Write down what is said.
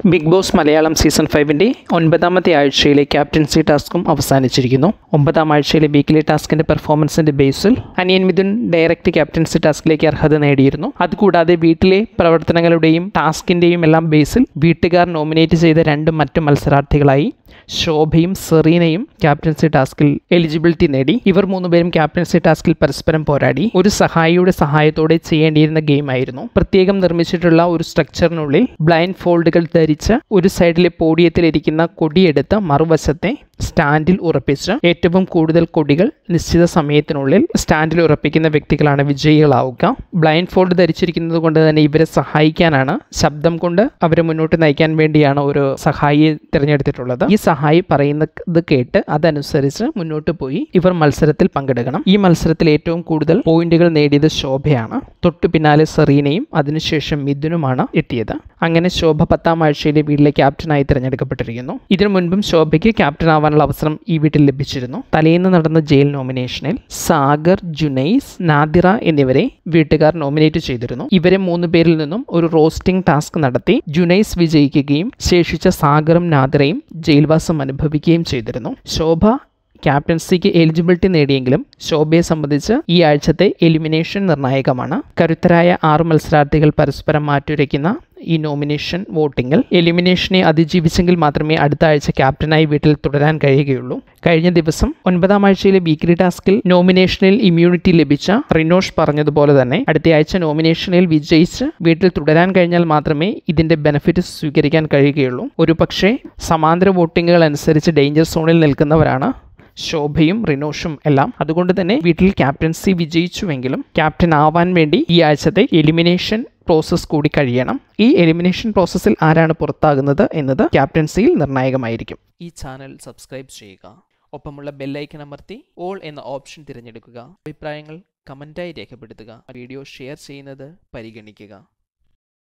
big boss Malayalam season ഫൈവിൻ്റെ ഒൻപതാമത്തെ ആഴ്ചയിലെ ക്യാപ്റ്റൻസി ടാസ്കും അവസാനിച്ചിരിക്കുന്നു ഒമ്പതാം ആഴ്ചയിലെ വീക്കിലി ടാസ്കിൻ്റെ പെർഫോമൻസിൻ്റെ ബേസിൽ അനിയൻ മിഥുൻ ഡയറക്റ്റ് ക്യാപ്റ്റൻസി ടാസ്കിലേക്ക് അർഹത നേടിയിരുന്നു അതുകൂടാതെ വീട്ടിലെ പ്രവർത്തനങ്ങളുടെയും ടാസ്കിൻ്റെയും എല്ലാം ബേസിൽ വീട്ടുകാർ നോമിനേറ്റ് ചെയ്ത രണ്ട് മറ്റ് മത്സരാർത്ഥികളായി ശോഭയും സെറീനയും ക്യാപ്റ്റൻസി ടാസ്കിൽ എലിജിബിലിറ്റി നേടി ഇവർ മൂന്നുപേരും ക്യാപ്റ്റൻസി ടാസ്കിൽ പരസ്പരം പോരാടി ഒരു സഹായിയുടെ സഹായത്തോടെ ചെയ്യേണ്ടിയിരുന്ന ഗെയിം ആയിരുന്നു പ്രത്യേകം നിർമ്മിച്ചിട്ടുള്ള ഒരു സ്ട്രക്ചറിനുള്ളിൽ ബ്ലൈൻഡ് ഫോൾഡുകൾ ധരിച്ച് ഒരു സൈഡിലെ പോഡിയത്തിലിരിക്കുന്ന കൊടിയെടുത്ത് മറുവശത്തെ സ്റ്റാൻഡിൽ ഉറപ്പിച്ച് ഏറ്റവും കൂടുതൽ കൊടികൾ നിശ്ചിത സമയത്തിനുള്ളിൽ സ്റ്റാൻഡിൽ ഉറപ്പിക്കുന്ന വ്യക്തികളാണ് വിജയികളാവുക ബ്ലൈൻഡ് ഫോൾഡ് ധരിച്ചിരിക്കുന്നത് കൊണ്ട് തന്നെ ഇവരെ സഹായിക്കാനാണ് ശബ്ദം കൊണ്ട് അവരെ മുന്നോട്ട് നയിക്കാൻ വേണ്ടിയാണ് ഒരു സഹായിയെ തിരഞ്ഞെടുത്തിട്ടുള്ളത് ഈ സഹായി പറയുന്നത് കേട്ട് അതനുസരിച്ച് മുന്നോട്ട് പോയി ഇവർ മത്സരത്തിൽ പങ്കെടുക്കണം ഈ മത്സരത്തിൽ ഏറ്റവും കൂടുതൽ പോയിന്റുകൾ നേടിയത് ശോഭയാണ് തൊട്ടു പിന്നാലെ സെറീനയും അതിനുശേഷം മിഥുനുമാണ് എത്തിയത് അങ്ങനെ ശോഭ പത്താം ആഴ്ചയിലെ വീട്ടിലെ ക്യാപ്റ്റനായി തിരഞ്ഞെടുക്കപ്പെട്ടിരിക്കുന്നു ഇതിനു മുൻപും ശോഭയ്ക്ക് ക്യാപ്റ്റൻ ആവാനുള്ള അവസരം ഈ വീട്ടിൽ ലഭിച്ചിരുന്നു തലേന്ന് നടന്ന ജയിൽ നോമിനേഷനിൽ സാഗർ ജുനൈസ് നാദിറ എന്നിവരെ വീട്ടുകാർ നോമിനേറ്റ് ചെയ്തിരുന്നു ഇവരെ മൂന്ന് പേരിൽ നിന്നും ഒരു റോസ്റ്റിംഗ് ടാസ്ക് നടത്തി ജുനൈസ് വിജയിക്കുകയും ശേഷിച്ച സാഗറും നാദിറയും ജയിൽവാസം അനുഭവിക്കുകയും ചെയ്തിരുന്നു ശോഭ ക്യാപ്റ്റൻസിക്ക് എലിജിബിലിറ്റി നേടിയെങ്കിലും ശോഭയെ സംബന്ധിച്ച് ഈ ആഴ്ചത്തെ എലിമിനേഷൻ നിർണായകമാണ് കരുത്തരായ ആറ് മത്സരാർത്ഥികൾ പരസ്പരം മാറ്റുരയ്ക്കുന്ന ഈ നോമിനേഷൻ വോട്ടിങ്ങിൽ എലിമിനേഷനെ അതിജീവിച്ചെങ്കിൽ മാത്രമേ അടുത്ത ആഴ്ച ക്യാപ്റ്റനായി വീട്ടിൽ തുടരാൻ കഴിയുകയുള്ളൂ കഴിഞ്ഞ ദിവസം ഒൻപതാം ആഴ്ചയിലെ വീക്ക്ലി ടാസ്കിൽ നോമിനേഷനിൽ ഇമ്മ്യൂണിറ്റി ലഭിച്ച റിനോഷ് പറഞ്ഞതുപോലെ തന്നെ അടുത്ത ആഴ്ച നോമിനേഷനിൽ വിജയിച്ച് വീട്ടിൽ തുടരാൻ കഴിഞ്ഞാൽ മാത്രമേ ഇതിന്റെ ബെനിഫിറ്റ് സ്വീകരിക്കാൻ കഴിയുകയുള്ളൂ ഒരു പക്ഷേ സമാന്തര വോട്ടിങ്ങുകൾ അനുസരിച്ച് ഡേഞ്ചർ സോണിൽ നിൽക്കുന്നവരാണ് ശോഭയും റിനോഷും എല്ലാം അതുകൊണ്ട് തന്നെ വീട്ടിൽ ക്യാപ്റ്റൻസി വിജയിച്ചുവെങ്കിലും ക്യാപ്റ്റൻ ആവാൻ വേണ്ടി ഈ ആഴ്ചത്തെ എലിമിനേഷൻ പ്രോസസ്സ് കൂടി കഴിയണം ഈ എലിമിനേഷൻ പ്രോസസ്സിൽ ആരാണ് പുറത്താകുന്നത് എന്നത് ക്യാപ്റ്റൻസിയിൽ നിർണായകമായിരിക്കും ഈ ചാനൽ സബ്സ്ക്രൈബ് ചെയ്യുക ഒപ്പമുള്ള ബെല്ലൈക്കൺ അമർത്തി ഓൾ എന്ന ഓപ്ഷൻ തിരഞ്ഞെടുക്കുക അഭിപ്രായങ്ങൾ കമൻറ്റായി രേഖപ്പെടുത്തുക വീഡിയോ ഷെയർ ചെയ്യുന്നത് പരിഗണിക്കുക